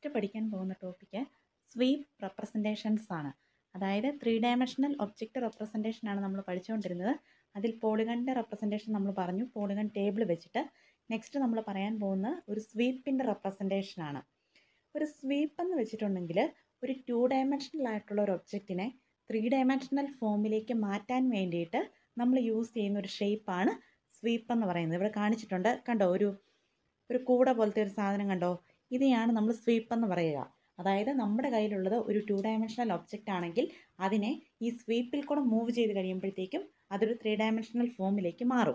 Next പഠിക്കാൻ പോകുന്ന topic sweep representations ആണ് അതായത് ത്രീ ഡയമെൻഷണൽ ഒബ്ജക്റ്റ് റെപ്രസെൻറ്റേഷൻ ആണ് നമ്മൾ പഠിച്ചുകൊണ്ടിരുന്നത് അതിൽ പോളിഗണിൻ്റെ റെപ്രസെൻറ്റേഷൻ നമ്മൾ പറഞ്ഞു പോളിഗൺ ടേബിൾ വെച്ചിട്ട് നെക്സ്റ്റ് നമ്മൾ പറയാൻ പോകുന്ന ഒരു സ്വീപ്പിൻ്റെ റെപ്രസെൻറ്റേഷൻ ആണ് ഒരു സ്വീപ്പ് എന്ന് വെച്ചിട്ടുണ്ടെങ്കിൽ ഒരു ടു ഡയമെൻഷണൽ ആയിട്ടുള്ള ഒരു ഒബ്ജക്റ്റിനെ ത്രീ ഡയമെൻഷണൽ ഫോമിലേക്ക് മാറ്റാൻ വേണ്ടിയിട്ട് നമ്മൾ യൂസ് ചെയ്യുന്ന ഒരു ഷേപ്പാണ് സ്വീപ്പ് എന്ന് പറയുന്നത് ഇവിടെ കാണിച്ചിട്ടുണ്ട് കണ്ടോ ഒരു ഒരു കൂട പോലത്തെ ഒരു സാധനം കണ്ടോ ഇതിനെയാണ് നമ്മൾ സ്വീപ്പ് എന്ന് പറയുക അതായത് നമ്മുടെ കയ്യിലുള്ളത് ഒരു ടു ഡയമെൻഷണൽ ഒബ്ജക്റ്റ് ആണെങ്കിൽ അതിനെ ഈ സ്വീപ്പിൽ കൂടെ മൂവ് ചെയ്ത് കഴിയുമ്പോഴത്തേക്കും അതൊരു ത്രീ ഡയമെൻഷണൽ ഫോമിലേക്ക് മാറും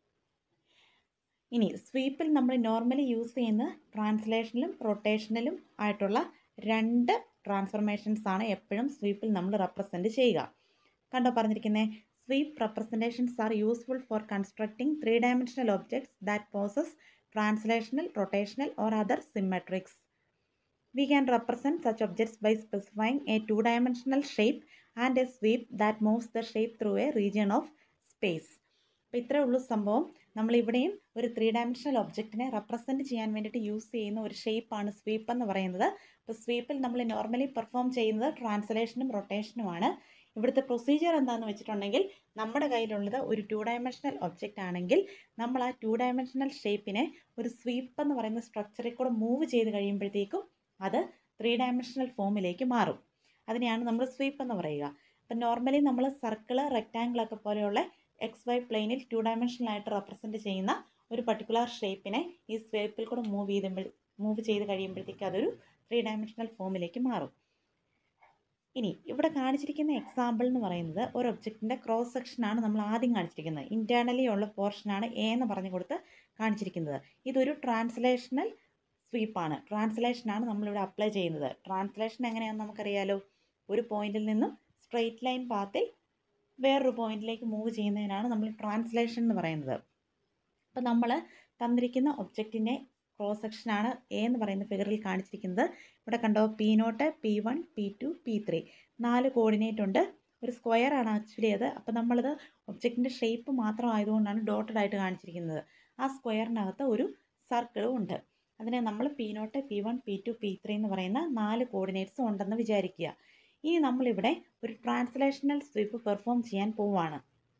ഇനി സ്വീപ്പിൽ നമ്മൾ നോർമലി യൂസ് ചെയ്യുന്ന ട്രാൻസ്ലേഷനിലും റൊട്ടേഷനിലും ആയിട്ടുള്ള രണ്ട് ട്രാൻസ്ഫർമേഷൻസ് ആണ് എപ്പോഴും സ്വീപ്പിൽ നമ്മൾ റെപ്രസെൻറ്റ് ചെയ്യുക കണ്ടോ പറഞ്ഞിരിക്കുന്നത് sweep representations are useful for constructing three dimensional objects that possess translational, rotational or other symmetrics. We can represent such objects by specifying a two-dimensional shape and a sweep that moves the shape through a region of space. അപ്പോൾ ഇത്രേ ഉള്ളൂ സംഭവം നമ്മളിവിടെയും ഒരു three dimensional ഒബ്ജക്റ്റിനെ represent ചെയ്യാൻ വേണ്ടിയിട്ട് use ചെയ്യുന്ന ഒരു ഷേപ്പാണ് സ്വീപ്പ് എന്ന് പറയുന്നത് അപ്പോൾ സ്വീപ്പിൽ നമ്മൾ നോർമലി പെർഫോം ചെയ്യുന്നത് ട്രാൻസ്ലേഷനും റൊട്ടേഷനുമാണ് ഇവിടുത്തെ പ്രൊസീജിയർ എന്താണെന്ന് വെച്ചിട്ടുണ്ടെങ്കിൽ നമ്മുടെ കയ്യിലുള്ളത് ഒരു ടു ഡയമെൻഷണൽ ഒബ്ജക്റ്റ് ആണെങ്കിൽ നമ്മൾ ആ ടു ഡയമെൻഷണൽ ഷേപ്പിനെ ഒരു സ്വീപ്പ് എന്ന് പറയുന്ന സ്ട്രക്ചറിൽ കൂടെ മൂവ് ചെയ്ത് കഴിയുമ്പോഴത്തേക്കും അത് ത്രീ ഡയമെൻഷണൽ ഫോമിലേക്ക് മാറും അതിനെയാണ് നമ്മൾ സ്വീപ്പ് എന്ന് പറയുക അപ്പം നോർമലി നമ്മൾ സർക്കിള് റെക്റ്റാങ്കിളൊക്കെ പോലെയുള്ള എക്സ് വൈ പ്ലെയിനിൽ ടു ഡയമെൻഷനലായിട്ട് റെപ്രസെൻറ്റ് ചെയ്യുന്ന ഒരു പർട്ടിക്കുലർ ഷേപ്പിനെ ഈ സ്വീപ്പിൽ കൂടെ മൂവ് ചെയ്തുമ്പോൾ മൂവ് ചെയ്ത് കഴിയുമ്പോഴത്തേക്ക് അതൊരു ത്രീ ഡയമെൻഷണൽ ഫോമിലേക്ക് മാറും ഇനി ഇവിടെ കാണിച്ചിരിക്കുന്ന എക്സാമ്പിൾ എന്ന് പറയുന്നത് ഒരു ഒബ്ജക്റ്റിൻ്റെ ക്രോസ് സെക്ഷനാണ് നമ്മൾ ആദ്യം കാണിച്ചിരിക്കുന്നത് ഇൻറ്റേർണലി ഉള്ള പോർഷനാണ് എ എന്ന് പറഞ്ഞു കൊടുത്ത് കാണിച്ചിരിക്കുന്നത് ഇതൊരു ട്രാൻസ്ലേഷണൽ സ്വീപ്പാണ് ട്രാൻസ്ലേഷനാണ് നമ്മളിവിടെ അപ്ലൈ ചെയ്യുന്നത് ട്രാൻസ്ലേഷൻ എങ്ങനെയാണെന്ന് നമുക്കറിയാലോ ഒരു പോയിന്റിൽ നിന്നും സ്ട്രെയിറ്റ് ലൈൻ പാത്തിൽ വേറൊരു പോയിന്റിലേക്ക് മൂവ് ചെയ്യുന്നതിനാണ് നമ്മൾ ട്രാൻസ്ലേഷൻ എന്ന് പറയുന്നത് അപ്പോൾ നമ്മൾ തന്നിരിക്കുന്ന ഒബ്ജക്റ്റിൻ്റെ ക്രോസ് സെക്ഷനാണ് എ എന്ന് പറയുന്ന ഫിഗറിൽ കാണിച്ചിരിക്കുന്നത് ഇവിടെ കണ്ടോ P naught P one P two P three നാല് കോർഡിനേറ്റ് ഉണ്ട് ഒരു സ്ക്വയർ ആണ് ആക്ച്വലി അത് അപ്പോൾ നമ്മളത് ഒബ്ജക്റ്റിൻ്റെ ഷേപ്പ് മാത്രം ആയതുകൊണ്ടാണ് ഡോട്ടഡ് ആയിട്ട് കാണിച്ചിരിക്കുന്നത് ആ സ്ക്വയറിനകത്ത് ഒരു സർക്കിളും ഉണ്ട് അതിനെ നമ്മൾ P naught P one P two P three എന്ന് പറയുന്ന നാല് കോർഡിനേറ്റ്സ് ഉണ്ടെന്ന് വിചാരിക്കുക ഇനി നമ്മളിവിടെ ഒരു ട്രാൻസ്ലേഷണൽ സ്വീപ്പ് പെർഫോം ചെയ്യാൻ പോവുകയാണ്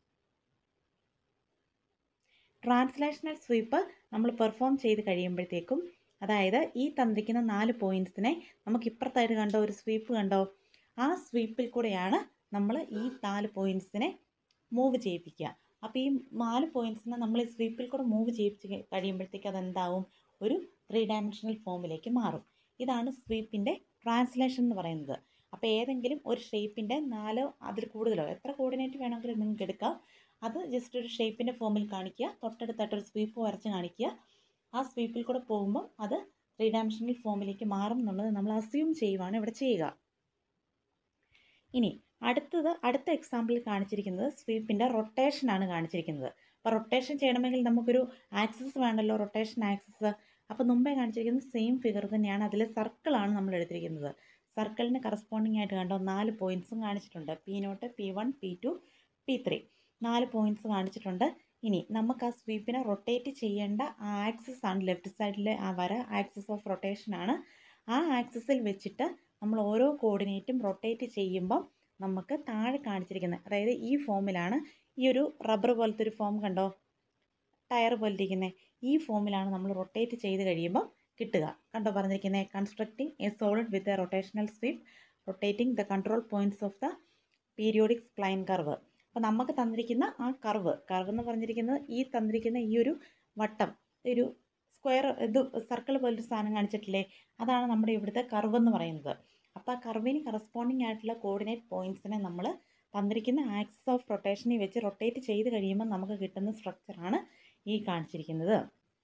ട്രാൻസ്ലേഷണൽ സ്വീപ്പ് നമ്മൾ പെർഫോം ചെയ്ത് കഴിയുമ്പോഴത്തേക്കും അതായത് ഈ തന്നിരിക്കുന്ന നാല് പോയിൻറ്റ്സിനെ നമുക്ക് ഇപ്പുറത്തായിട്ട് കണ്ടോ ഒരു സ്വീപ്പ് കണ്ടോ ആ സ്വീപ്പിൽ കൂടെയാണ് നമ്മൾ ഈ നാല് പോയിൻറ്റ്സിനെ മൂവ് ചെയ്യിപ്പിക്കുക അപ്പോൾ ഈ നാല് പോയിൻറ്റ്സിനെ നമ്മൾ ഈ സ്വീപ്പിൽ കൂടെ മൂവ് ചെയ്യിപ്പിച്ച് കഴിയുമ്പോഴത്തേക്ക് അതെന്താവും ഒരു ത്രീ ഡയമെൻഷണൽ ഫോമിലേക്ക് മാറും ഇതാണ് സ്വീപ്പിൻ്റെ ട്രാൻസ്ലേഷൻ എന്ന് പറയുന്നത് അപ്പോൾ ഏതെങ്കിലും ഒരു ഷേപ്പിൻ്റെ നാലോ അതിൽ കൂടുതലോ എത്ര കോർഡിനേറ്റ് വേണമെങ്കിലും നിങ്ങൾക്ക് എടുക്കാം അത് ജസ്റ്റ് ഒരു ഷേപ്പിൻ്റെ ഫോമിൽ കാണിക്കുക തൊട്ടടുത്തായിട്ട് ഒരു സ്വീപ്പ് വരച്ച് കാണിക്കുക ആ സ്വീപ്പിൽ കൂടെ പോകുമ്പോൾ അത് ത്രീ ഡയമെൻഷണൽ ഫോമിലേക്ക് മാറും എന്നുള്ളത് നമ്മൾ അസ്യൂം ചെയ്യുവാണ് ഇവിടെ ചെയ്യുക ഇനി അടുത്തത് അടുത്ത എക്സാമ്പിളിൽ കാണിച്ചിരിക്കുന്നത് സ്വീപ്പിൻ്റെ റൊട്ടേഷനാണ് കാണിച്ചിരിക്കുന്നത് അപ്പോൾ റൊട്ടേഷൻ ചെയ്യണമെങ്കിൽ നമുക്കൊരു ആക്സസ് വേണ്ടല്ലോ റൊട്ടേഷൻ ആക്സസ് അപ്പോൾ മുമ്പേ കാണിച്ചിരിക്കുന്നത് സെയിം ഫിഗർ തന്നെയാണ് അതിൽ സർക്കിളാണ് നമ്മൾ എടുത്തിരിക്കുന്നത് സർക്കിളിന് കറസ്പോണ്ടിങ് ആയിട്ട് കണ്ടോ നാല് പോയിൻറ്റ്സും കാണിച്ചിട്ടുണ്ട് P naught P one P two P three നാല് പോയിൻറ്റ്സ് കാണിച്ചിട്ടുണ്ട് ഇനി നമുക്ക് ആ സ്വീപ്പിനെ റൊട്ടേറ്റ് ചെയ്യേണ്ട ആ ആക്സിസ് ആണ് ലെഫ്റ്റ് സൈഡിലെ ആ വര ആക്സിസ് ഓഫ് റൊട്ടേഷൻ ആണ് ആ ആക്സിസിൽ വെച്ചിട്ട് നമ്മൾ ഓരോ കോർഡിനേറ്റും റൊട്ടേറ്റ് ചെയ്യുമ്പം നമുക്ക് താഴെ കാണിച്ചിരിക്കുന്നത് അതായത് ഈ ഫോമിലാണ് ഈ ഒരു റബ്ബർ പോലത്തെ ഒരു ഫോം കണ്ടോ ടയർ പോലിരിക്കുന്നത് ഈ ഫോമിലാണ് നമ്മൾ റൊട്ടേറ്റ് ചെയ്ത് കഴിയുമ്പോൾ കിട്ടുക കണ്ടോ പറഞ്ഞിരിക്കുന്നത് constructing a solid with a rotational sweep rotating the control points of the periodic spline curve അപ്പോൾ നമുക്ക് തന്നിരിക്കുന്ന ആ കർവ് കർവ് എന്ന് പറഞ്ഞിരിക്കുന്നത് ഈ തന്നിരിക്കുന്ന ഈ ഒരു വട്ടം ഒരു സ്ക്വയർ ഇത് സർക്കിൾ പോലൊരു സാധനം കാണിച്ചിട്ടില്ലേ അതാണ് നമ്മുടെ ഇവിടുത്തെ കർവ് എന്ന് പറയുന്നത് അപ്പോൾ ആ കർവിന് കറസ്പോണ്ടിങ് ആയിട്ടുള്ള കോർഡിനേറ്റ് പോയിൻറ്റ്സിനെ നമ്മൾ തന്നിരിക്കുന്ന ആക്സിസ് ഓഫ് റൊട്ടേഷനിൽ വെച്ച് റൊട്ടേറ്റ് ചെയ്ത് കഴിയുമ്പോൾ നമുക്ക് കിട്ടുന്ന സ്ട്രക്ചറാണ് ഈ കാണിച്ചിരിക്കുന്നത്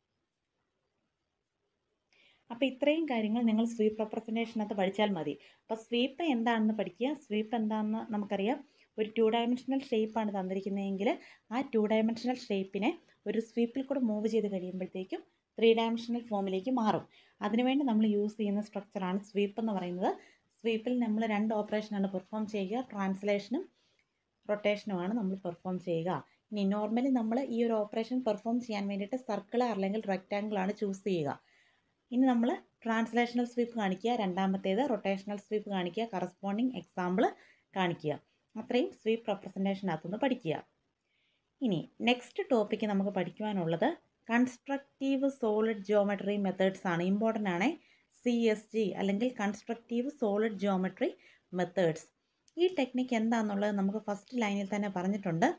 അപ്പോൾ ഇത്രയും കാര്യങ്ങൾ നിങ്ങൾ സ്വീപ്പ് റെപ്രസെൻറ്റേഷനകത്ത് പഠിച്ചാൽ മതി അപ്പോൾ സ്വീപ്പ് എന്താണെന്ന് പഠിക്കുക സ്വീപ്പ് എന്താണെന്ന് നമുക്കറിയാം ഒരു ടു ഡയമെൻഷണൽ ഷേപ്പാണ് തന്നിരിക്കുന്നതെങ്കിൽ ആ ടു ഡയമെൻഷണൽ ഷേപ്പിനെ ഒരു സ്വീപ്പിൽ കൂടെ മൂവ് ചെയ്ത് കഴിയുമ്പോഴത്തേക്കും ത്രീ ഡയമെൻഷണൽ ഫോമിലേക്ക് മാറും അതിനുവേണ്ടി നമ്മൾ യൂസ് ചെയ്യുന്ന സ്ട്രക്ചറാണ് സ്വീപ്പ് എന്ന് പറയുന്നത് സ്വീപ്പിൽ നമ്മൾ രണ്ട് ഓപ്പറേഷനാണ് പെർഫോം ചെയ്യുക ട്രാൻസ്ലേഷനും റൊട്ടേഷനുമാണ് നമ്മൾ പെർഫോം ചെയ്യുക ഇനി നോർമലി നമ്മൾ ഈ ഒരു ഓപ്പറേഷൻ പെർഫോം ചെയ്യാൻ വേണ്ടിയിട്ട് സർക്കിൾ അല്ലെങ്കിൽ റെക്റ്റാങ്കിൾ ആണ് ചൂസ് ചെയ്യുക ഇനി നമ്മൾ ട്രാൻസ്ലേഷണൽ സ്വീപ്പ് കാണിക്കുക രണ്ടാമത്തേത് റൊട്ടേഷണൽ സ്വീപ്പ് കാണിക്കുക കറസ്പോണ്ടിങ് എക്സാമ്പിൾ കാണിക്കുക അത്രയും സ്വീപ്പ് റെപ്രസെൻറ്റേഷനകത്തുനിന്ന് പഠിക്കുക ഇനി നെക്സ്റ്റ് ടോപ്പിക്ക് നമുക്ക് പഠിക്കുവാനുള്ളത് കൺസ്ട്രക്റ്റീവ് സോളിഡ് ജിയോമെട്രി മെത്തേഡ്സ് ആണ് ഇമ്പോർട്ടൻ്റ് ആണ് സി എസ് ജി അല്ലെങ്കിൽ കൺസ്ട്രക്റ്റീവ് സോളിഡ് ജിയോമെട്രി മെത്തേഡ്സ് ഈ ടെക്നിക്ക് എന്താണെന്നുള്ളത് നമുക്ക് ഫസ്റ്റ് ലൈനിൽ തന്നെ പറഞ്ഞിട്ടുണ്ട്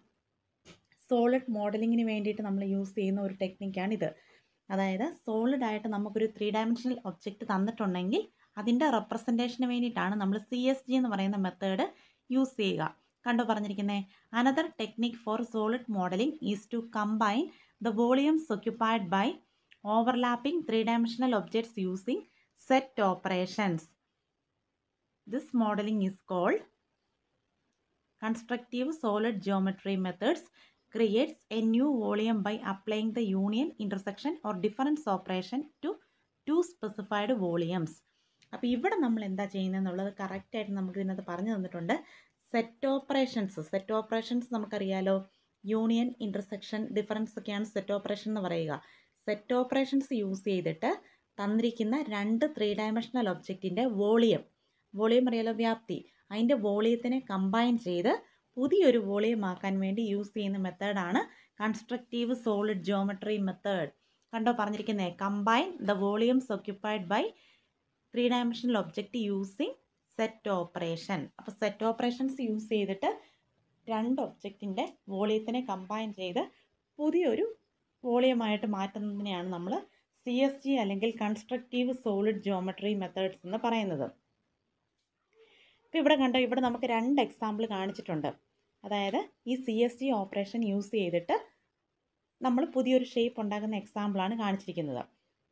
സോളിഡ് മോഡലിങ്ങിന് വേണ്ടിയിട്ട് നമ്മൾ യൂസ് ചെയ്യുന്ന ഒരു ടെക്നിക്കാണിത് അതായത് സോളിഡ് ആയിട്ട് നമുക്കൊരു ത്രീ ഡയമെൻഷണൽ ഒബ്ജക്റ്റ് തന്നിട്ടുണ്ടെങ്കിൽ അതിൻ്റെ റെപ്രസെൻറ്റേഷന് വേണ്ടിയിട്ടാണ് നമ്മൾ സി എസ് ജി എന്ന് പറയുന്ന മെത്തേഡ് യൂസ് ചെയ്യുക കണ്ടോ പറഞ്ഞിരിക്കുന്നത് another technique for solid modelling is to combine the volumes occupied by overlapping three dimensional objects using set operations this modelling is called constructive solid geometry methods creates a new volume by applying the union intersection or difference operation to two specified volumes അപ്പോൾ ഇവിടെ നമ്മൾ എന്താ ചെയ്യുന്നതെന്നുള്ളത് കറക്റ്റായിട്ട് നമുക്ക് ഇതിനകത്ത് പറഞ്ഞു തന്നിട്ടുണ്ട് set operations set operations നമുക്കറിയാലോ യൂണിയൻ ഇൻ്റർസെക്ഷൻ ഡിഫറൻസ് ഒക്കെയാണ് സെറ്റ് ഓപ്പറേഷൻ എന്ന് പറയുക സെറ്റ് ഓപ്പറേഷൻസ് യൂസ് ചെയ്തിട്ട് തന്നിരിക്കുന്ന രണ്ട് ത്രീ ഡയമെൻഷണൽ ഒബ്ജക്റ്റിൻ്റെ വോളിയം വോളിയം അറിയാലോ വ്യാപ്തി അതിൻ്റെ വോളിയത്തിനെ കമ്പൈൻ ചെയ്ത് പുതിയൊരു വോളിയം ആക്കാൻ വേണ്ടി യൂസ് ചെയ്യുന്ന മെത്തേഡാണ് കൺസ്ട്രക്റ്റീവ് സോളിഡ് ജിയോമെട്രി മെത്തേഡ് കണ്ടോ പറഞ്ഞിരിക്കുന്നത് combine the volumes occupied by three dimensional object using set operation അപ്പോൾ സെറ്റ് ഓപ്പറേഷൻസ് യൂസ് ചെയ്തിട്ട് രണ്ട് ഒബ്ജക്റ്റിൻ്റെ വോളിയത്തിനെ കമ്പൈൻ ചെയ്ത് പുതിയൊരു വോളിയമായിട്ട് മാറ്റുന്നതിനെയാണ് നമ്മൾ സി എസ് ജി അല്ലെങ്കിൽ കൺസ്ട്രക്റ്റീവ് സോളിഡ് ജിയോമെട്രി മെത്തേഡ്സ് എന്ന് പറയുന്നത് ഇപ്പോൾ ഇവിടെ കണ്ടോ ഇവിടെ നമുക്ക് രണ്ട് എക്സാമ്പിൾ കാണിച്ചിട്ടുണ്ട് അതായത് ഈ C S G operation use ചെയ്തിട്ട് നമ്മൾ പുതിയൊരു ഷേപ്പ് ഉണ്ടാക്കുന്ന എക്സാമ്പിളാണ് കാണിച്ചിരിക്കുന്നത്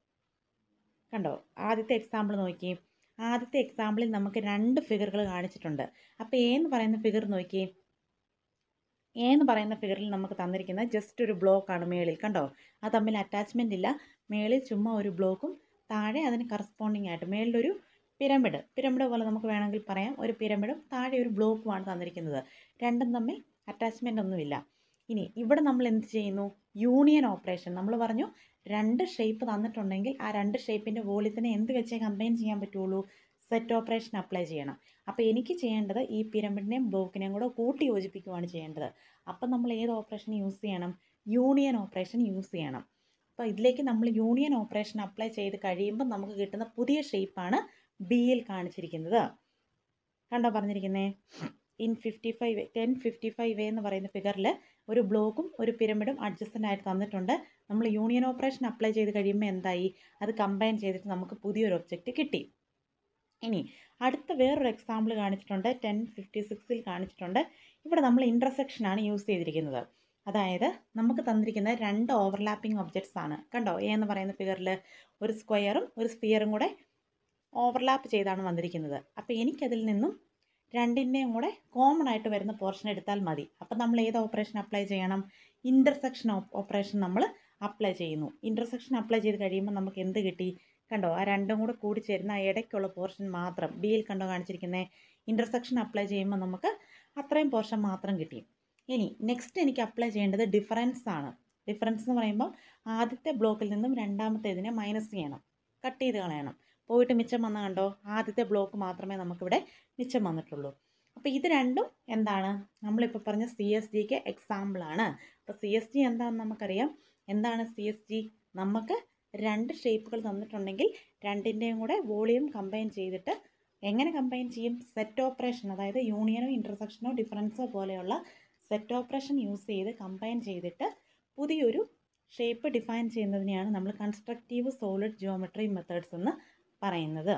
കണ്ടോ ആദ്യത്തെ എക്സാമ്പിൾ നോക്കി ആദ്യത്തെ എക്സാമ്പിളിൽ നമുക്ക് രണ്ട് ഫിഗറുകൾ കാണിച്ചിട്ടുണ്ട് അപ്പോൾ എ എന്ന് പറയുന്ന ഫിഗർ നോക്കി എ എന്ന് പറയുന്ന ഫിഗറിൽ നമുക്ക് തന്നിരിക്കുന്നത് ജസ്റ്റ് ഒരു ബ്ലോക്കാണ് മേളിൽ കണ്ടോ അത് തമ്മിൽ അറ്റാച്ച്മെൻ്റ് ഇല്ല മേളിൽ ചുമ്മാ ഒരു ബ്ലോക്കും താഴെ അതിന് കറസ്പോണ്ടിങ് ആയിട്ട് മേളിലൊരു പിരമിഡ് പിരമിഡ് പോലെ നമുക്ക് വേണമെങ്കിൽ പറയാം ഒരു പിരമിഡും താഴെ ഒരു ബ്ലോക്കുമാണ് തന്നിരിക്കുന്നത് രണ്ടും തമ്മിൽ അറ്റാച്ച്മെൻ്റ് ഒന്നുമില്ല ഇനി ഇവിടെ നമ്മൾ എന്ത് ചെയ്യുന്നു യൂണിയൻ ഓപ്പറേഷൻ നമ്മൾ പറഞ്ഞു രണ്ട് ഷേപ്പ് തന്നിട്ടുണ്ടെങ്കിൽ ആ രണ്ട് ഷേപ്പിൻ്റെ വോളിയത്തിനെ എന്ത് വെച്ചേ കമ്പൈൻ ചെയ്യാൻ പറ്റുള്ളൂ സെറ്റ് ഓപ്പറേഷൻ അപ്ലൈ ചെയ്യണം അപ്പോൾ എനിക്ക് ചെയ്യേണ്ടത് ഈ പിരമിഡിനെയും ബ്ലോക്കിനെയും കൂടെ കൂട്ടി യോജിപ്പിക്കുകയാണ് ചെയ്യേണ്ടത് അപ്പം നമ്മൾ ഏത് ഓപ്പറേഷൻ യൂസ് ചെയ്യണം യൂണിയൻ ഓപ്പറേഷൻ യൂസ് ചെയ്യണം അപ്പോൾ ഇതിലേക്ക് നമ്മൾ യൂണിയൻ ഓപ്പറേഷൻ അപ്ലൈ ചെയ്ത് കഴിയുമ്പോൾ നമുക്ക് കിട്ടുന്ന പുതിയ ഷേപ്പാണ് ബിയിൽ കാണിച്ചിരിക്കുന്നത് കണ്ടോ പറഞ്ഞിരിക്കുന്നേ in fifty five ten fifty five എന്ന് പറയുന്ന ഫിഗറിൽ ഒരു ബ്ലോക്കും ഒരു പിരമിഡും അഡ്ജസ്റ്റൻ്റ് ആയിട്ട് തന്നിട്ടുണ്ട് നമ്മൾ യൂണിയൻ ഓപ്പറേഷൻ അപ്ലൈ ചെയ്ത് കഴിയുമ്പോൾ എന്തായി അത് കമ്പൈൻ ചെയ്തിട്ട് നമുക്ക് പുതിയൊരു ഒബ്ജക്റ്റ് കിട്ടി ഇനി അടുത്ത വേറൊരു എക്സാമ്പിൾ കാണിച്ചിട്ടുണ്ട് ടെൻ ഫിഫ്റ്റി സിക്സിൽ കാണിച്ചിട്ടുണ്ട് ഇവിടെ നമ്മൾ ഇൻ്റർസെക്ഷനാണ് യൂസ് ചെയ്തിരിക്കുന്നത് അതായത് നമുക്ക് തന്നിരിക്കുന്ന രണ്ട് ഓവർലാപ്പിംഗ് ഒബ്ജക്ട്സ് ആണ് കണ്ടോ എ എന്ന് പറയുന്ന ഫിഗറിൽ ഒരു സ്ക്വയറും ഒരു സ്ഫിയറും കൂടെ ഓവർലാപ്പ് ചെയ്താണ് വന്നിരിക്കുന്നത് അപ്പോൾ എനിക്കതിൽ നിന്നും രണ്ടിൻ്റെയും കൂടെ കോമൺ ആയിട്ട് വരുന്ന പോർഷൻ എടുത്താൽ മതി അപ്പം നമ്മൾ ഏത് ഓപ്പറേഷൻ അപ്ലൈ ചെയ്യണം ഇൻ്റർസെക്ഷൻ ഓപ്പറേഷൻ നമ്മൾ അപ്ലൈ ചെയ്യുന്നു ഇൻ്റർസെക്ഷൻ അപ്ലൈ ചെയ്ത് കഴിയുമ്പോൾ നമുക്ക് എന്ത് കിട്ടി കണ്ടോ ആ രണ്ടും കൂടെ കൂടി ചേരുന്ന ആ ഇടയ്ക്കുള്ള പോർഷൻ മാത്രം ബിയിൽ കണ്ടോ കാണിച്ചിരിക്കുന്നത് ഇൻ്റർസെക്ഷൻ അപ്ലൈ ചെയ്യുമ്പോൾ നമുക്ക് അത്രയും പോർഷൻ മാത്രം കിട്ടി ഇനി നെക്സ്റ്റ് എനിക്ക് അപ്ലൈ ചെയ്യേണ്ടത് ഡിഫറൻസ് ആണ് ഡിഫറൻസ് എന്ന് പറയുമ്പോൾ ആദ്യത്തെ ബ്ലോക്കിൽ നിന്നും രണ്ടാമത്തെ ഇതിനെ മൈനസ് ചെയ്യണം കട്ട് ചെയ്ത് കളയണം പോയിട്ട് മിച്ചം വന്ന കണ്ടോ ആദ്യത്തെ ബ്ലോക്ക് മാത്രമേ നമുക്കിവിടെ മിച്ചം വന്നിട്ടുള്ളൂ അപ്പോൾ ഇത് രണ്ടും എന്താണ് നമ്മളിപ്പോൾ പറഞ്ഞ സി എസ് ജിക്ക് എക്സാമ്പിളാണ് അപ്പോൾ സി എസ് ജി എന്താണെന്ന് നമുക്കറിയാം എന്താണ് സി എസ് ജി നമുക്ക് രണ്ട് ഷേപ്പുകൾ തന്നിട്ടുണ്ടെങ്കിൽ രണ്ടിൻ്റെയും കൂടെ വോളിയം കമ്പൈൻ ചെയ്തിട്ട് എങ്ങനെ കമ്പൈൻ ചെയ്യും സെറ്റ് ഓപ്പറേഷൻ അതായത് യൂണിയനോ ഇൻ്റർസെക്ഷനോ ഡിഫറൻസോ പോലെയുള്ള സെറ്റ് ഓപ്പറേഷൻ യൂസ് ചെയ്ത് കമ്പൈൻ ചെയ്തിട്ട് പുതിയൊരു ഷേപ്പ് ഡിഫൈൻ ചെയ്യുന്നതിനെയാണ് നമ്മൾ കൺസ്ട്രക്റ്റീവ് സോളിഡ് ജിയോമെട്രി മെത്തേഡ്സ് എന്ന് പറയുന്നത്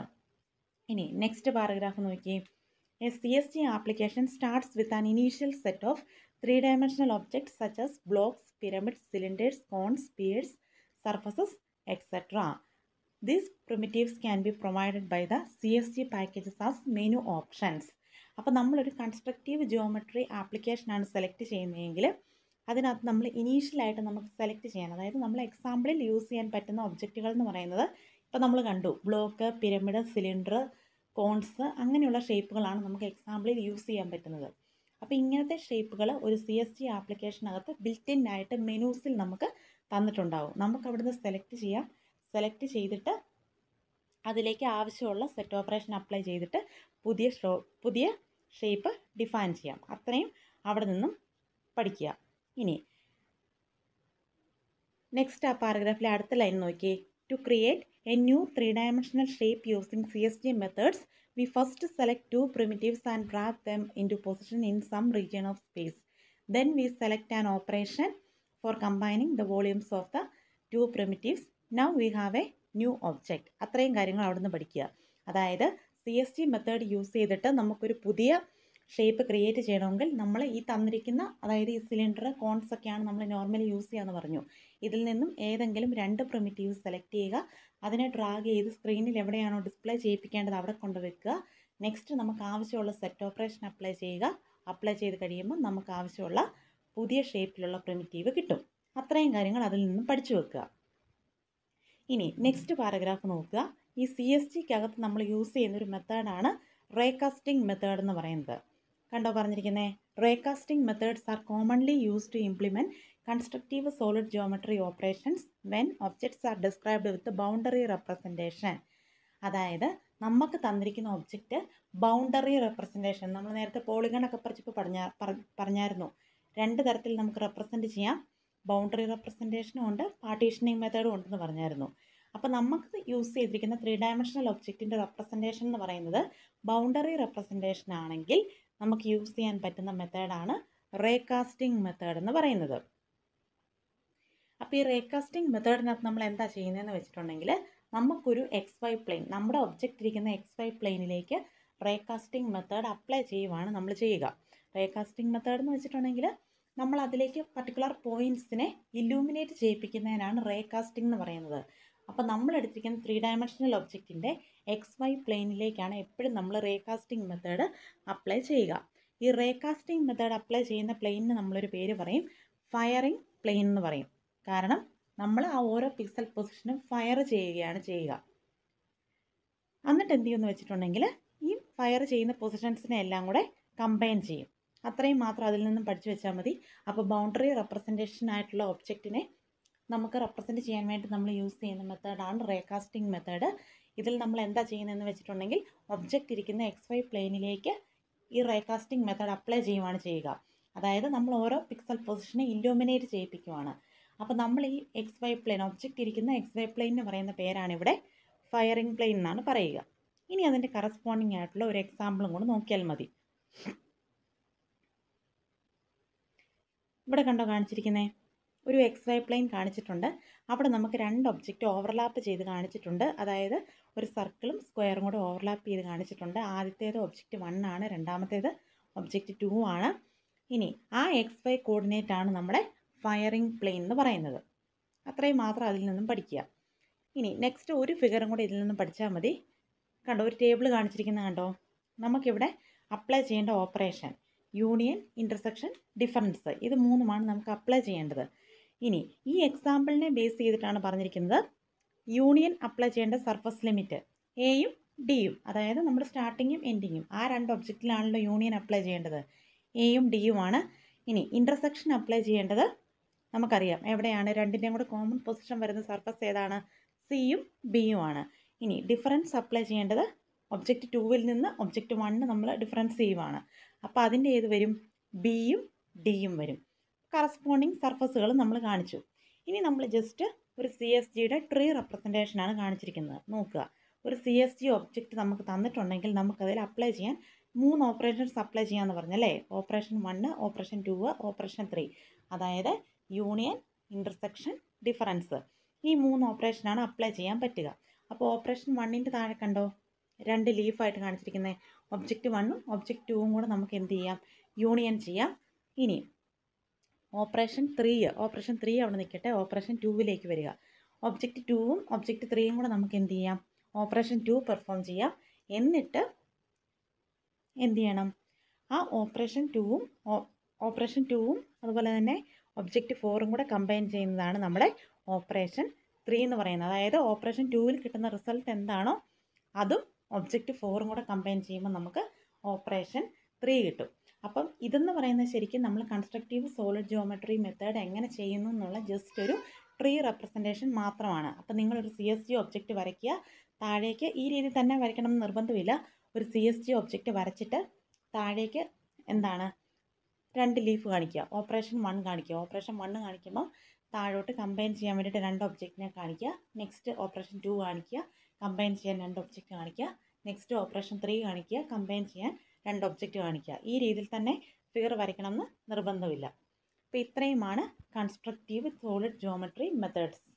ഇനി നെക്സ്റ്റ് പാരഗ്രാഫ് നോക്കി a C S G application starts with an initial set of three dimensional objects such as blocks pyramids cylinders cones spheres surfaces etcetera these primitives can be provided by the C S G packages as menu options അപ്പോൾ നമ്മളൊരു constructive geometry ആപ്ലിക്കേഷനാണ് select ചെയ്യുന്നതെങ്കിൽ അതിനകത്ത് നമ്മൾ ഇനീഷ്യലായിട്ട് നമുക്ക് select ചെയ്യാൻ അതായത് നമ്മൾ എക്സാമ്പിളിൽ യൂസ് ചെയ്യാൻ പറ്റുന്ന ഒബ്ജക്റ്റുകൾ എന്ന് പറയുന്നത് ഇപ്പോൾ നമ്മൾ കണ്ടു ബ്ലോക്ക് പിരമിഡ് സിലിണ്ടർ കോൺസ് അങ്ങനെയുള്ള ഷേപ്പുകളാണ് നമുക്ക് എക്സാമ്പിളിൽ യൂസ് ചെയ്യാൻ പറ്റുന്നത് അപ്പോൾ ഇങ്ങനത്തെ ഷേപ്പുകൾ ഒരു സി എസ് ജി ആപ്ലിക്കേഷനകത്ത് ബിൽറ്റ് ഇൻ ആയിട്ട് മെനൂസിൽ നമുക്ക് തന്നിട്ടുണ്ടാവും നമുക്ക് അവിടുന്ന് സെലക്ട് ചെയ്യാം സെലക്ട് ചെയ്തിട്ട് അതിലേക്ക് ആവശ്യമുള്ള സെറ്റ് ഓപ്പറേഷൻ അപ്ലൈ ചെയ്തിട്ട് പുതിയ ഷോ പുതിയ ഷേപ്പ് ഡിഫൈൻ ചെയ്യാം അത്രയും അവിടെ നിന്നും പഠിക്കുക ഇനി നെക്സ്റ്റ് ആ പാരഗ്രാഫിലെ അടുത്ത ലൈൻ നോക്കിയേ to create a new three dimensional shape using C S G methods we first select two primitives and wrap them into position in some region of space. Then we select an operation for combining the volumes of the two primitives. Now we have a new object. അത്രയും കാര്യങ്ങൾ അവിടെ നിന്ന് പഠിക്കുക അതായത് C S T method use ചെയ്തിട്ട് നമുക്കൊരു പുതിയ shape create ചെയ്യണമെങ്കിൽ നമ്മൾ ഈ തന്നിരിക്കുന്ന അതായത് ഈ സിലിണ്ടർ കോൺസ് ഒക്കെയാണ് നമ്മൾ നോർമലി യൂസ് ചെയ്യാന്ന് പറഞ്ഞു ഇതിൽ നിന്നും ഏതെങ്കിലും രണ്ട് പ്രിമിറ്റീവ്സ് സെലക്ട് ചെയ്യുക അതിനെ ഡ്രാഗ് ചെയ്ത് സ്ക്രീനിൽ എവിടെയാണോ ഡിസ്പ്ലേ ചെയ്യിപ്പിക്കേണ്ടത് അവിടെ കൊണ്ടുവെക്കുക നെക്സ്റ്റ് നമുക്ക് ആവശ്യമുള്ള സെറ്റ് ഓപ്പറേഷൻ അപ്ലൈ ചെയ്യുക അപ്ലൈ ചെയ്ത് കഴിയുമ്പോൾ നമുക്ക് ആവശ്യമുള്ള പുതിയ ഷേപ്പിലുള്ള പ്രിമിറ്റീവ് കിട്ടും അത്രയും കാര്യങ്ങൾ അതിൽ നിന്നും പഠിച്ചു വെക്കുക ഇനി നെക്സ്റ്റ് പാരഗ്രാഫ് നോക്കുക ഈ സി എസ് ജിക്കകത്ത് നമ്മൾ യൂസ് ചെയ്യുന്ന ഒരു മെത്തേഡാണ് റേകാസ്റ്റിംഗ് മെത്തേഡ് എന്ന് പറയുന്നത് കണ്ടോ പറഞ്ഞിരിക്കുന്നത് ray casting methods are commonly use to implement constructive solid geometry operations when objects are described with boundary representation അതായത് നമുക്ക് തന്നിരിക്കുന്ന ഒബ്ജക്റ്റ് ബൗണ്ടറി റെപ്രസെൻറ്റേഷൻ നമ്മൾ നേരത്തെ പോളിഗണൊക്കെ പറിച്ചപ്പോൾ പറഞ്ഞ പറഞ്ഞായിരുന്നു രണ്ട് തരത്തിൽ നമുക്ക് റെപ്രസെൻറ്റ് ചെയ്യാം ബൗണ്ടറി റെപ്രസെൻറ്റേഷനും ഉണ്ട് പാർട്ടീഷനിങ് മെത്തേഡും ഉണ്ടെന്ന് പറഞ്ഞായിരുന്നു അപ്പോൾ നമുക്ക് യൂസ് ചെയ്തിരിക്കുന്ന ത്രീ ഡയമെൻഷണൽ ഒബ്ജക്റ്റിൻ്റെ റെപ്രസെൻറ്റേഷൻ എന്ന് പറയുന്നത് ബൗണ്ടറി റെപ്രസെൻറ്റേഷൻ ആണെങ്കിൽ നമുക്ക് യൂസ് ചെയ്യാൻ പറ്റുന്ന മെത്തേഡാണ് റേകാസ്റ്റിംഗ് മെത്തേഡ് എന്ന് പറയുന്നത് അപ്പോൾ ഈ റേകാസ്റ്റിംഗ് മെത്തേഡിനകത്ത് നമ്മൾ എന്താ ചെയ്യുന്നതെന്ന് വെച്ചിട്ടുണ്ടെങ്കിൽ നമുക്കൊരു എക്സ് വൈ പ്ലെയിൻ നമ്മുടെ ഒബ്ജക്റ്റ് ഇരിക്കുന്ന എക്സ് വൈ പ്ലെയിനിലേക്ക് റേകാസ്റ്റിംഗ് മെത്തേഡ് അപ്ലൈ ചെയ്യുവാണ് നമ്മൾ ചെയ്യുക റേകാസ്റ്റിംഗ് മെത്തേഡ് എന്ന് വെച്ചിട്ടുണ്ടെങ്കിൽ നമ്മൾ അതിലേക്ക് പർട്ടിക്കുലർ പോയിൻറ്റ്സിനെ ഇല്ലൂമിനേറ്റ് ചെയ്യിപ്പിക്കുന്നതിനാണ് റേകാസ്റ്റിംഗ് എന്ന് പറയുന്നത് അപ്പോൾ നമ്മൾ എടുത്തിരിക്കുന്ന ത്രീ ഡയമെൻഷണൽ ഒബ്ജക്റ്റിൻ്റെ എക്സ് വൈ പ്ലെയിനിലേക്കാണ് എപ്പോഴും നമ്മൾ റേകാസ്റ്റിംഗ് മെത്തേഡ് അപ്ലൈ ചെയ്യുക ഈ റേകാസ്റ്റിംഗ് മെത്തേഡ് അപ്ലൈ ചെയ്യുന്ന പ്ലെയിനിന് നമ്മളൊരു പേര് പറയും ഫയറിംഗ് പ്ലെയിൻ എന്ന് പറയും കാരണം നമ്മൾ ആ ഓരോ പിക്സൽ പൊസിഷനും ഫയർ ചെയ്യുകയാണ് ചെയ്യുക എന്നിട്ട് എന്ത് ചെയ്യുമെന്ന് വെച്ചിട്ടുണ്ടെങ്കിൽ ഈ ഫയർ ചെയ്യുന്ന പൊസിഷൻസിനെ എല്ലാം കൂടെ കമ്പൈൻ ചെയ്യും അത്രയും മാത്രം അതിൽ നിന്നും പഠിച്ചു വെച്ചാൽ മതി അപ്പോൾ ബൗണ്ടറി റെപ്രസെൻറ്റേഷൻ ആയിട്ടുള്ള ഒബ്ജക്റ്റിനെ നമുക്ക് റെപ്രസെൻറ്റ് ചെയ്യാൻ വേണ്ടി നമ്മൾ യൂസ് ചെയ്യുന്ന മെത്തേഡാണ് റേകാസ്റ്റിംഗ് മെത്തേഡ് ഇതിൽ നമ്മൾ എന്താ ചെയ്യുന്നതെന്ന് വെച്ചിട്ടുണ്ടെങ്കിൽ ഒബ്ജക്റ്റ് ഇരിക്കുന്ന എക്സ് വൈ പ്ലെയിനിലേക്ക് ഈ റേകാസ്റ്റിംഗ് മെത്തേഡ് അപ്ലൈ ചെയ്യുവാണ് ചെയ്യുക അതായത് നമ്മൾ ഓരോ പിക്സൽ പൊസിഷനെ ഇല്ലുമിനേറ്റ് ചെയ്യിപ്പിക്കുവാണ് അപ്പോൾ നമ്മൾ ഈ എക്സ് വൈ പ്ലെയിൻ ഒബ്ജക്റ്റ് ഇരിക്കുന്ന എക്സ് വൈ പ്ലെയിൻ എന്ന് പറയുന്ന പേരാണ് ഇവിടെ ഫയറിംഗ് പ്ലെയിൻ എന്നാണ് പറയുക ഇനി അതിൻ്റെ കറസ്പോണ്ടിങ് ആയിട്ടുള്ള ഒരു എക്സാമ്പിളും കൂടെ നോക്കിയാൽ മതി ഇവിടെ കണ്ടോ കാണിച്ചിരിക്കുന്നേ ഒരു എക്സ് വൈ പ്ലെയിൻ കാണിച്ചിട്ടുണ്ട് അവിടെ നമുക്ക് രണ്ട് ഒബ്ജക്റ്റ് ഓവർലാപ്പ് ചെയ്ത് കാണിച്ചിട്ടുണ്ട് അതായത് ഒരു സർക്കിളും സ്ക്വയറും കൂടെ ഓവർലാപ്പ് ചെയ്ത് കാണിച്ചിട്ടുണ്ട് ആദ്യത്തേത് ഒബ്ജക്റ്റ് വൺ ആണ് രണ്ടാമത്തേത് ഒബ്ജക്റ്റ് ടു ആണ് ഇനി ആ എക്സ് വൈ കോർഡിനേറ്റ് ആണ് നമ്മുടെ ഫയറിംഗ് പ്ലെയിൻ എന്ന് പറയുന്നത് അത്രയും മാത്രം അതിൽ നിന്നും പഠിക്കുക ഇനി നെക്സ്റ്റ് ഒരു ഫിഗറും കൂടെ ഇതിൽ നിന്നും പഠിച്ചാൽ മതി കണ്ടോ ഒരു ടേബിൾ കാണിച്ചിരിക്കുന്നത് കണ്ടോ നമുക്കിവിടെ അപ്ലൈ ചെയ്യേണ്ട ഓപ്പറേഷൻ യൂണിയൻ ഇൻ്റർസെക്ഷൻ ഡിഫറൻസ് ഇത് മൂന്നുമാണ് നമുക്ക് അപ്ലൈ ചെയ്യേണ്ടത് ഇനി ഈ എക്സാമ്പിളിനെ ബേസ് ചെയ്തിട്ടാണ് പറഞ്ഞിരിക്കുന്നത് യൂണിയൻ അപ്ലൈ ചെയ്യേണ്ട സർഫസ് ലിമിറ്റ് എയും ഡിയും അതായത് നമ്മുടെ സ്റ്റാർട്ടിങ്ങും എൻഡിങ്ങും ആ രണ്ട് ഒബ്ജക്റ്റിലാണല്ലോ യൂണിയൻ അപ്ലൈ ചെയ്യേണ്ടത് എയും ഡിയുമാണ് ഇനി ഇൻ്റർസെക്ഷൻ അപ്ലൈ ചെയ്യേണ്ടത് നമുക്കറിയാം എവിടെയാണ് രണ്ടിൻ്റെയും കൂടെ കോമൺ പൊസിഷൻ വരുന്ന സർഫസ് ഏതാണ് സിയും ബിയും ആണ് ഇനി ഡിഫറൻസ് അപ്ലൈ ചെയ്യേണ്ടത് ഒബ്ജക്റ്റ് ടൂവിൽ നിന്ന് ഒബ്ജക്റ്റ് വണ്ണ് നമ്മൾ ഡിഫറൻസ് ചെയ്യുവാണ് അപ്പോൾ അതിൻ്റെ ഏത് വരും ബിയും ഡിയും വരും കറസ്പോണ്ടിങ് സർഫസുകൾ നമ്മൾ കാണിച്ചു ഇനി നമ്മൾ ജസ്റ്റ് ഒരു സി എസ് ജിയുടെ ട്രീ റെപ്രസെൻറ്റേഷനാണ് കാണിച്ചിരിക്കുന്നത് നോക്കുക ഒരു സി എസ് ജി ഒബ്ജക്റ്റ് നമുക്ക് തന്നിട്ടുണ്ടെങ്കിൽ നമുക്കതിൽ അപ്ലൈ ചെയ്യാൻ മൂന്ന് ഓപ്പറേഷൻസ് അപ്ലൈ ചെയ്യാമെന്ന് പറഞ്ഞല്ലേ operation one operation two operation three അതായത് യൂണിയൻ ഇൻ്റർസെക്ഷൻ ഡിഫറൻസ് ഈ മൂന്ന് ഓപ്പറേഷനാണ് അപ്ലൈ ചെയ്യാൻ പറ്റുക അപ്പോൾ ഓപ്പറേഷൻ വണ്ണിൻ്റെ താഴെ കണ്ടോ രണ്ട് ലീഫായിട്ട് കാണിച്ചിരിക്കുന്നത് ഒബ്ജക്റ്റ് വണ്ണും ഒബ്ജക്റ്റ് ടൂവും കൂടെ നമുക്ക് എന്ത് ചെയ്യാം യൂണിയൻ ചെയ്യാം ഇനി ഓപ്പറേഷൻ ത്രീ ഓപ്പറേഷൻ ത്രീ അവിടെ നിൽക്കട്ടെ ഓപ്പറേഷൻ ടൂവിലേക്ക് വരിക ഒബ്ജക്റ്റ് ടൂവും ഒബ്ജക്റ്റ് ത്രീയും കൂടെ നമുക്ക് എന്ത് ചെയ്യാം ഓപ്പറേഷൻ ടു പെർഫോം ചെയ്യാം എന്നിട്ട് എന്ത് ചെയ്യണം ആ ഓപ്പറേഷൻ ടൂവും ഓപ്പറേഷൻ ടൂവും അതുപോലെ തന്നെ ഒബ്ജക്റ്റ് ഫോറും കൂടെ കമ്പൈൻ ചെയ്യുന്നതാണ് നമ്മുടെ ഓപ്പറേഷൻ ത്രീ എന്ന് പറയുന്നത് അതായത് ഓപ്പറേഷൻ ടൂവിൽ കിട്ടുന്ന റിസൾട്ട് എന്താണോ അതും ഒബ്ജക്റ്റ് ഫോറും കൂടെ കമ്പൈൻ ചെയ്യുമ്പോൾ നമുക്ക് ഓപ്പറേഷൻ ത്രീ കിട്ടും അപ്പം ഇതെന്ന് പറയുന്നത് ശരിക്കും നമ്മൾ കൺസ്ട്രക്റ്റീവ് സോളിഡ് ജിയോമെട്രി മെത്തേഡ് എങ്ങനെ ചെയ്യുന്നു എന്നുള്ള ജസ്റ്റ് ഒരു ട്രീ റെപ്രസെൻറ്റേഷൻ മാത്രമാണ് അപ്പോൾ നിങ്ങളൊരു സി എസ് ജി ഒബ്ജക്റ്റ് വരയ്ക്കുക താഴേക്ക് ഈ രീതിയിൽ തന്നെ വരയ്ക്കണം എന്ന് നിർബന്ധമില്ല ഒരു സി എസ് ജി ഒബ്ജക്റ്റ് വരച്ചിട്ട് താഴേക്ക് എന്താണ് രണ്ട് ലീഫ് കാണിക്കുക ഓപ്പറേഷൻ വൺ കാണിക്കുക ഓപ്പറേഷൻ വണ്ണ് കാണിക്കുമ്പോൾ താഴോട്ട് കമ്പൈൻ ചെയ്യാൻ വേണ്ടിയിട്ട് രണ്ട് ഒബ്ജക്റ്റിനെ കാണിക്കുക നെക്സ്റ്റ് ഓപ്പറേഷൻ ടു കാണിക്കുക കമ്പൈൻ ചെയ്യാൻ രണ്ട് ഒബ്ജക്റ്റ് കാണിക്കുക നെക്സ്റ്റ് ഓപ്പറേഷൻ ത്രീ കാണിക്കുക കമ്പൈൻ ചെയ്യാൻ രണ്ട് ഒബ്ജക്റ്റ് കാണിക്കുക ഈ രീതിയിൽ തന്നെ ഫിഗർ വരയ്ക്കണമെന്ന് നിർബന്ധമില്ല അപ്പോൾ ഇത്രയുമാണ് കൺസ്ട്രക്റ്റീവ് സോളിഡ് ജോമെട്രി മെത്തേഡ്സ്